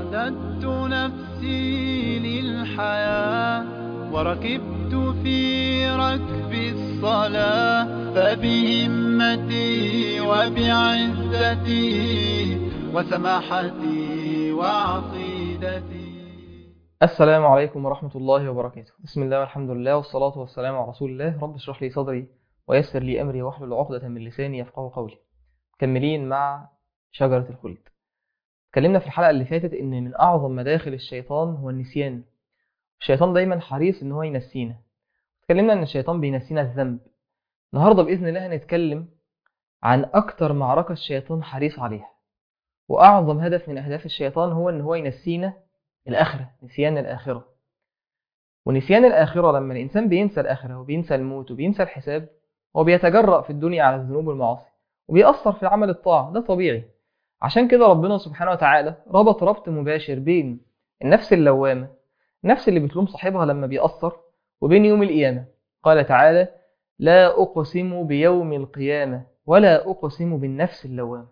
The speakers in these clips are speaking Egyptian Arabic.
أعددت نفسي للحياة وركبت في ركب الصلاة فبهمتي وبعزتي وسماحتي وعقيدتي السلام عليكم ورحمة الله وبركاته بسم الله والحمد لله والصلاة والسلام على رسول الله رب اشرح لي صدري ويسر لي أمري واحلل عقدة من لساني يفقه قولي مكملين مع شجرة الخلد اتكلمنا في الحلقة اللي فاتت إن من أعظم مداخل الشيطان هو النسيان الشيطان دايما حريص إن هو ينسينا اتكلمنا إن الشيطان بينسينا الذنب النهاردة بإذن الله هنتكلم عن أكتر معركة الشيطان حريص عليها وأعظم هدف من أهداف الشيطان هو إن هو ينسينا الآخرة نسيان الآخرة ونسيان الآخرة لما الإنسان بينسى الآخرة وبينسى الموت وبينسى الحساب هو بيتجرأ في الدنيا على الذنوب والمعاصي وبيأثر في العمل الطاعة ده طبيعي عشان كده ربنا سبحانه وتعالى ربط ربط مباشر بين النفس اللوامة النفس اللي بتلوم صاحبها لما بيأثر وبين يوم القيامة قال تعالى لا أقسم بيوم القيامة ولا أقسم بالنفس اللوامة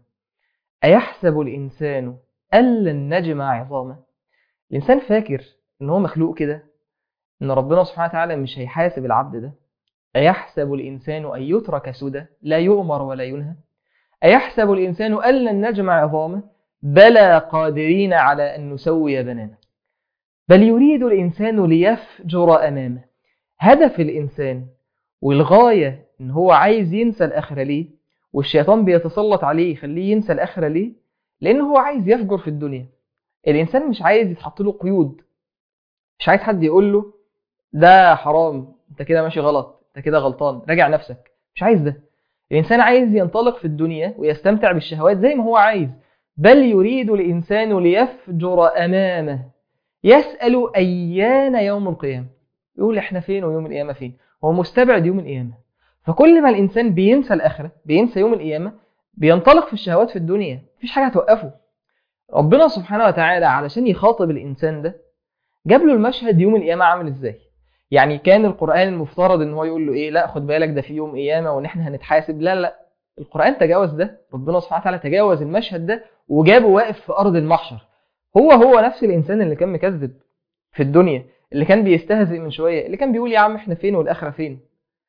أيحسب الإنسان أن لن نجمع عظامه الإنسان فاكر إن هو مخلوق كده إن ربنا سبحانه وتعالى مش هيحاسب العبد ده أيحسب الإنسان أن يترك سدى لا يؤمر ولا ينهى أيحسب الإنسان أن لن نجمع عظامه بلى قادرين على أن نسوي بنانه بل يريد الإنسان ليفجر أمامه هدف الإنسان والغاية إن هو عايز ينسى الآخرة ليه والشيطان بيتسلط عليه يخليه ينسى الآخرة ليه لأن هو عايز يفجر في الدنيا الإنسان مش عايز يتحط له قيود مش عايز حد يقول له ده حرام انت كده ماشي غلط انت كده غلطان راجع نفسك مش عايز ده الإنسان عايز ينطلق في الدنيا ويستمتع بالشهوات زي ما هو عايز بل يريد الإنسان ليفجر أمامه يسأل أيان يوم القيامة يقول احنا فين ويوم القيامة فين هو مستبعد يوم القيامة فكل ما الإنسان بينسى الآخرة بينسى يوم القيامة بينطلق في الشهوات في الدنيا مفيش حاجة هتوقفه ربنا سبحانه وتعالى علشان يخاطب الإنسان ده جاب له المشهد يوم القيامة عامل إزاي يعني كان القرآن المفترض ان هو يقول له ايه لا خد بالك ده في يوم قيامة وان احنا هنتحاسب لا لا القرآن تجاوز ده ربنا سبحانه وتعالى تجاوز المشهد ده وجابه واقف في أرض المحشر هو هو نفس الإنسان اللي كان مكذب في الدنيا اللي كان بيستهزئ من شوية اللي كان بيقول يا عم احنا فين والآخرة فين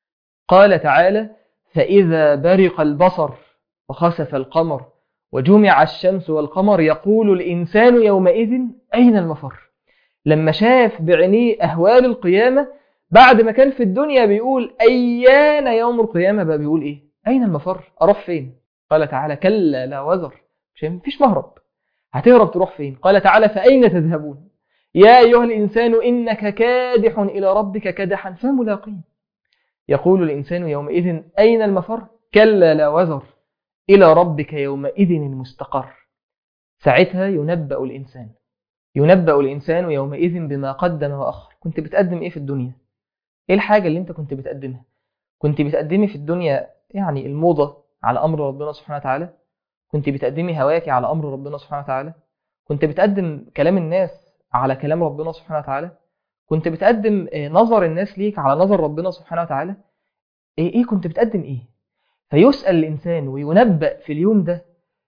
قال تعالى فإذا برق البصر وخسف القمر وجمع الشمس والقمر يقول الإنسان يومئذ أين المفر لما شاف بعينيه أهوال القيامة بعد ما كان في الدنيا بيقول أيان يوم القيامة بقى بيقول إيه أين المفر أروح فين قال تعالى كلا لا وزر مش مفيش مهرب هتهرب تروح فين قال تعالى فأين تذهبون يا أيها الإنسان إنك كادح إلى ربك كدحا فملاقيه يقول الإنسان يومئذ أين المفر كلا لا وزر إلى ربك يومئذ المستقر ساعتها ينبأ الإنسان ينبأ الإنسان يومئذ بما قدم وأخر كنت بتقدم إيه في الدنيا إيه الحاجة اللي أنت كنت بتقدمها كنت بتقدمي في الدنيا يعني الموضة على أمر ربنا سبحانه وتعالى كنت بتقدمي هواكي على أمر ربنا سبحانه وتعالى كنت بتقدم كلام الناس على كلام ربنا سبحانه وتعالى كنت بتقدم نظر الناس ليك على نظر ربنا سبحانه وتعالى إيه, إيه كنت بتقدم إيه فيسأل الإنسان وينبأ في اليوم ده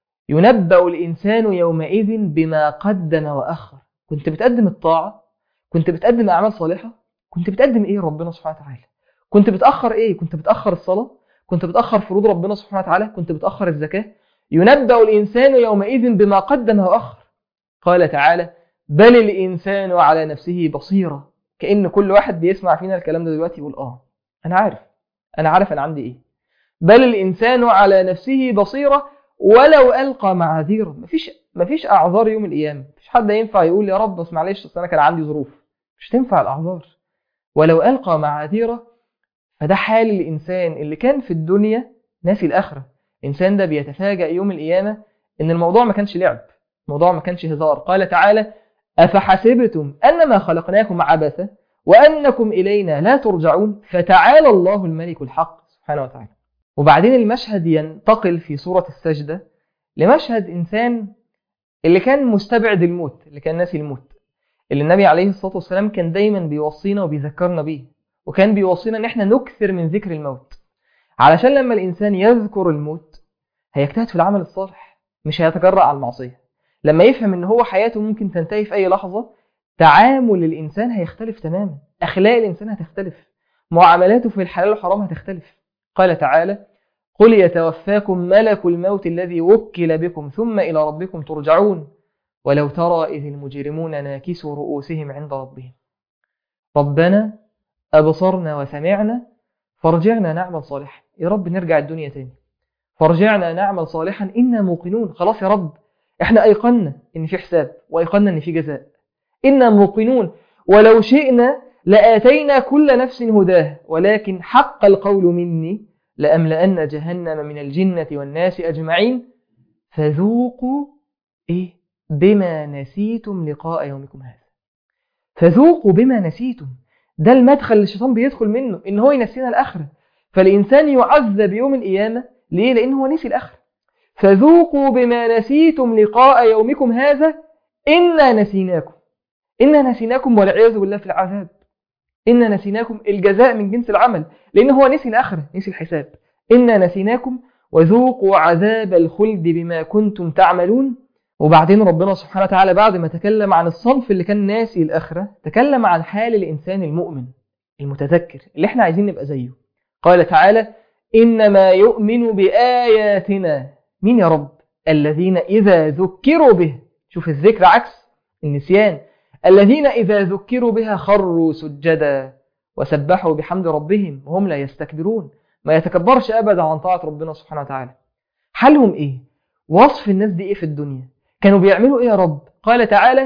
ينبأ الإنسان يومئذ بما قدم وأخر كنت بتقدم الطاعة كنت بتقدم أعمال صالحة كنت بتقدم إيه ربنا سبحانه وتعالى كنت بتأخر إيه كنت بتأخر الصلاة كنت بتأخر فروض ربنا سبحانه وتعالى كنت بتأخر الزكاة ينبأ الإنسان يومئذ بما قدم وأخر قال تعالى بل الإنسان على نفسه بصيرة كأن كل واحد بيسمع فينا الكلام ده دلوقتي يقول آه أنا عارف أنا عارف أنا عندي إيه بل الإنسان على نفسه بصيرة ولو ألقى معاذيره مفيش مفيش أعذار يوم القيامة مفيش حد ينفع يقول يا رب بس معلش أصل أنا كان عندي ظروف مش تنفع الأعذار ولو ألقى معاذيره فده حال الإنسان اللي كان في الدنيا ناسي الآخرة الإنسان ده بيتفاجأ يوم القيامة إن الموضوع ما كانش لعب الموضوع ما كانش هزار قال تعالى أفحسبتم أنما خلقناكم عبثا وأنكم إلينا لا ترجعون فتعالى الله الملك الحق سبحانه وتعالى وبعدين المشهد ينتقل في سورة السجدة لمشهد إنسان اللي كان مستبعد الموت اللي كان ناسي الموت اللي النبي عليه الصلاة والسلام كان دايما بيوصينا وبيذكرنا بيه وكان بيوصينا ان احنا نكثر من ذكر الموت علشان لما الإنسان يذكر الموت هيجتهد في العمل الصالح مش هيتجرأ على المعصية لما يفهم ان هو حياته ممكن تنتهي في اي لحظة تعامل الانسان هيختلف تماما اخلاق الانسان هتختلف معاملاته في الحلال والحرام هتختلف قال تعالى قل يتوفاكم ملك الموت الذي وكل بكم ثم إلى ربكم ترجعون ولو ترى إذ المجرمون ناكسوا رؤوسهم عند ربهم ربنا أبصرنا وسمعنا فارجعنا نعمل صالحا يا رب نرجع الدنيا تاني فارجعنا نعمل صالحا إنا موقنون خلاص يا رب احنا أيقنا إن في حساب وأيقنا إن في جزاء إنا موقنون ولو شئنا لآتينا كل نفس هداه ولكن حق القول مني لأملأن جهنم من الجنة والناس أجمعين فذوقوا إيه بما نسيتم لقاء يومكم هذا فذوقوا بما نسيتم ده المدخل اللي الشيطان بيدخل منه إن هو ينسينا الآخرة فالإنسان يعذب يوم القيامة ليه؟ لأنه هو نسي الآخرة فذوقوا بما نسيتم لقاء يومكم هذا إنا نسيناكم إنا نسيناكم والعياذ بالله في العذاب إنا نسيناكم الجزاء من جنس العمل لأن هو نسي الآخرة نسي الحساب إنا نسيناكم وذوقوا عذاب الخلد بما كنتم تعملون وبعدين ربنا سبحانه وتعالى بعد ما تكلم عن الصنف اللي كان ناسي الآخرة تكلم عن حال الإنسان المؤمن المتذكر اللي احنا عايزين نبقى زيه قال تعالى إنما يؤمن بآياتنا مين يا رب الذين إذا ذكروا به شوف الذكر عكس النسيان الذين إذا ذكروا بها خروا سجدا وسبحوا بحمد ربهم وهم لا يستكبرون ما يتكبرش أبدا عن طاعة ربنا سبحانه وتعالى حالهم إيه؟ وصف الناس دي إيه في الدنيا؟ كانوا بيعملوا إيه يا رب؟ قال تعالى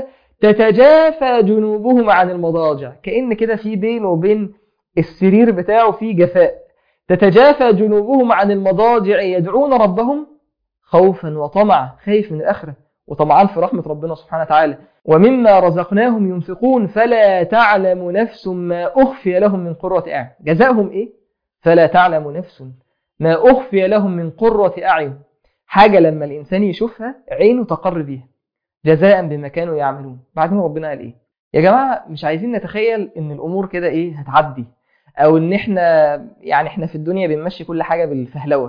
تتجافى جنوبهم عن المضاجع كأن كده في بينه وبين السرير بتاعه في جفاء تتجافى جنوبهم عن المضاجع يدعون ربهم خوفا وطمعا خايف من الآخرة وطمعان في رحمة ربنا سبحانه وتعالى ومما رزقناهم ينفقون فلا تعلم نفس ما أخفي لهم من قرة أعين جزاؤهم إيه؟ فلا تعلم نفس ما أخفي لهم من قرة أعين حاجة لما الإنسان يشوفها عينه تقر بيها جزاء بما كانوا يعملون بعدين ربنا قال إيه؟ يا جماعة مش عايزين نتخيل إن الأمور كده إيه هتعدي أو إن إحنا يعني إحنا في الدنيا بنمشي كل حاجة بالفهلوة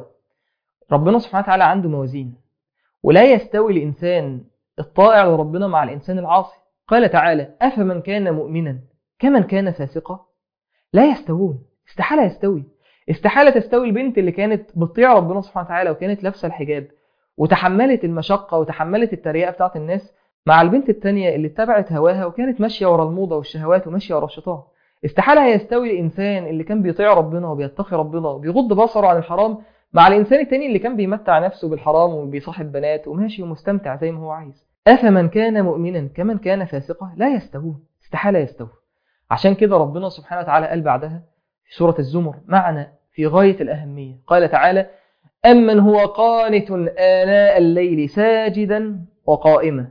ربنا سبحانه وتعالى عنده موازين ولا يستوي الإنسان الطائع لربنا مع الإنسان العاصي قال تعالى أفمن كان مؤمنا كمن كان فاسقا لا يستوون استحالة يستوي استحالة تستوي البنت اللي كانت بتطيع ربنا سبحانه وتعالى وكانت لابسة الحجاب وتحملت المشقة وتحملت التريقة بتاعت الناس مع البنت التانية اللي اتبعت هواها وكانت ماشية ورا الموضة والشهوات وماشية ورا الشيطان استحالة يستوي الإنسان اللي كان بيطيع ربنا وبيتقي ربنا وبيغض بصره عن الحرام مع الإنسان التاني اللي كان بيمتع نفسه بالحرام وبيصاحب بنات وماشي ومستمتع زي ما هو عايز أفمن كان مؤمنا كمن كان فاسقا لا يستوون استحالة يستوون عشان كده ربنا سبحانه وتعالى قال بعدها في سورة الزمر معنى في غاية الأهمية قال تعالى أمن هو قانت آناء الليل ساجدا وقائما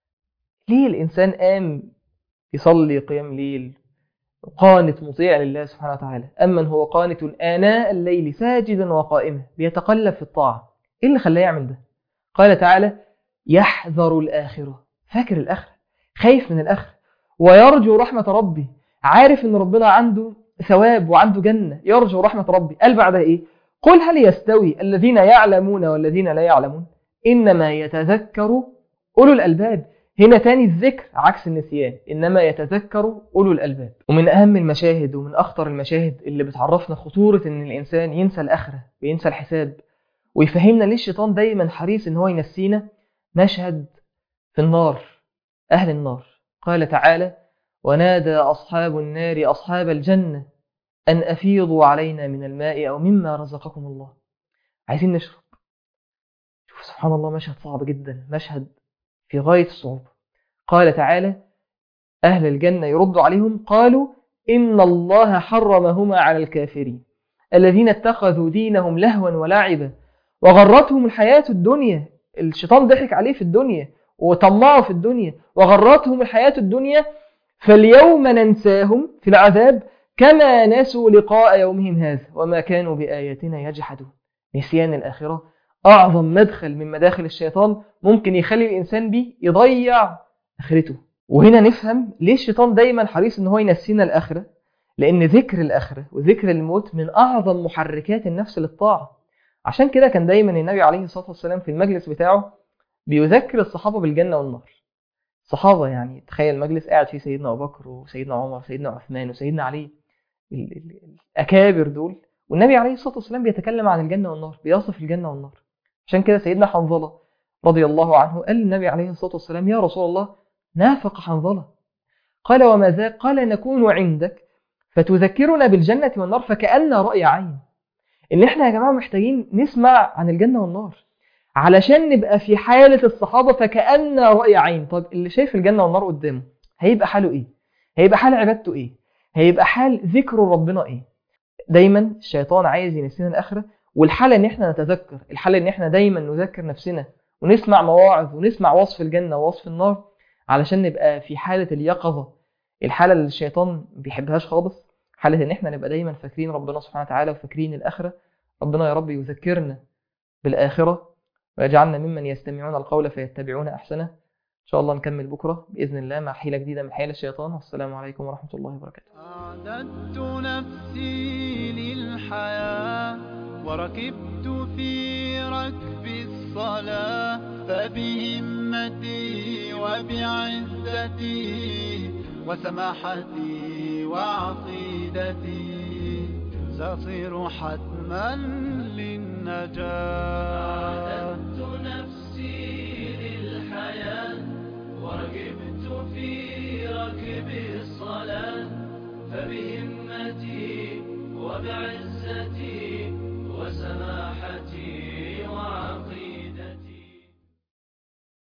ليه الإنسان قام يصلي قيام ليل قانت مطيع لله سبحانه وتعالى أمن هو قانت آناء الليل ساجدا وقائما بيتقلب في الطاعة إيه اللي خلاه يعمل ده قال تعالى يحذر الآخرة فاكر الآخرة خايف من الآخرة ويرجو رحمة ربي عارف ان ربنا عنده ثواب وعنده جنة يرجو رحمة ربي قال بعدها ايه قل هل يستوي الذين يعلمون والذين لا يعلمون إنما يتذكر أولو الألباب هنا تاني الذكر عكس النسيان إنما يتذكر أولو الألباب ومن أهم المشاهد ومن أخطر المشاهد اللي بتعرفنا خطورة إن الإنسان ينسى الآخرة وينسى الحساب ويفهمنا ليه الشيطان دايما حريص إن هو ينسينا مشهد في النار أهل النار قال تعالى ونادى أصحاب النار أصحاب الجنة أن أفيضوا علينا من الماء أو مما رزقكم الله عايزين نشرب شوف سبحان الله مشهد صعب جدا مشهد في غاية الصعوبة قال تعالى أهل الجنة يرد عليهم قالوا إن الله حرمهما على الكافرين الذين اتخذوا دينهم لهوا ولعبا وغرتهم الحياة الدنيا الشيطان ضحك عليه في الدنيا وطمعه في الدنيا وغرتهم الحياة الدنيا فاليوم ننساهم في العذاب كما نسوا لقاء يومهم هذا وما كانوا بآياتنا يجحدون نسيان الآخرة أعظم مدخل من مداخل الشيطان ممكن يخلي الإنسان بيه يضيع آخرته وهنا نفهم ليه الشيطان دايما حريص إن هو ينسينا الآخرة لأن ذكر الآخرة وذكر الموت من أعظم محركات النفس للطاعة عشان كده كان دايما النبي عليه الصلاة والسلام في المجلس بتاعه بيذكر الصحابة بالجنة والنار الصحابة يعني تخيل مجلس قاعد فيه سيدنا أبو بكر وسيدنا عمر وسيدنا عثمان وسيدنا علي ال- ال- الأكابر دول والنبي عليه الصلاة والسلام بيتكلم عن الجنة والنار بيصف الجنة والنار عشان كده سيدنا حنظلة رضي الله عنه قال للنبي عليه الصلاة والسلام يا رسول الله نافق حنظلة قال وما ذاك قال نكون عندك فتذكرنا بالجنة والنار فكأن رأي عين إن إحنا يا جماعة محتاجين نسمع عن الجنة والنار علشان نبقى في حالة الصحابة فكأن رأي عين طب اللي شايف الجنة والنار قدامه هيبقى حاله إيه؟ هيبقى حال عبادته إيه؟ هيبقى حال ذكر ربنا إيه؟ دايما الشيطان عايز ينسينا الآخرة والحالة إن إحنا نتذكر الحالة إن إحنا دايما نذكر نفسنا ونسمع مواعظ ونسمع وصف الجنة ووصف النار علشان نبقى في حالة اليقظة الحالة اللي الشيطان ما بيحبهاش خالص حالة إن إحنا نبقى دايما فاكرين ربنا سبحانه وتعالى وفاكرين الآخرة ربنا يا رب يذكرنا بالآخرة ويجعلنا ممن يستمعون القول فيتبعون أحسنه إن شاء الله نكمل بكرة بإذن الله مع حيلة جديدة من حيل الشيطان والسلام عليكم ورحمة الله وبركاته أعددت نفسي للحياة وركبت في ركب الصلاة فبهمتي وبعزتي وسماحتي وعقيدتي سأصير حتما للنجاة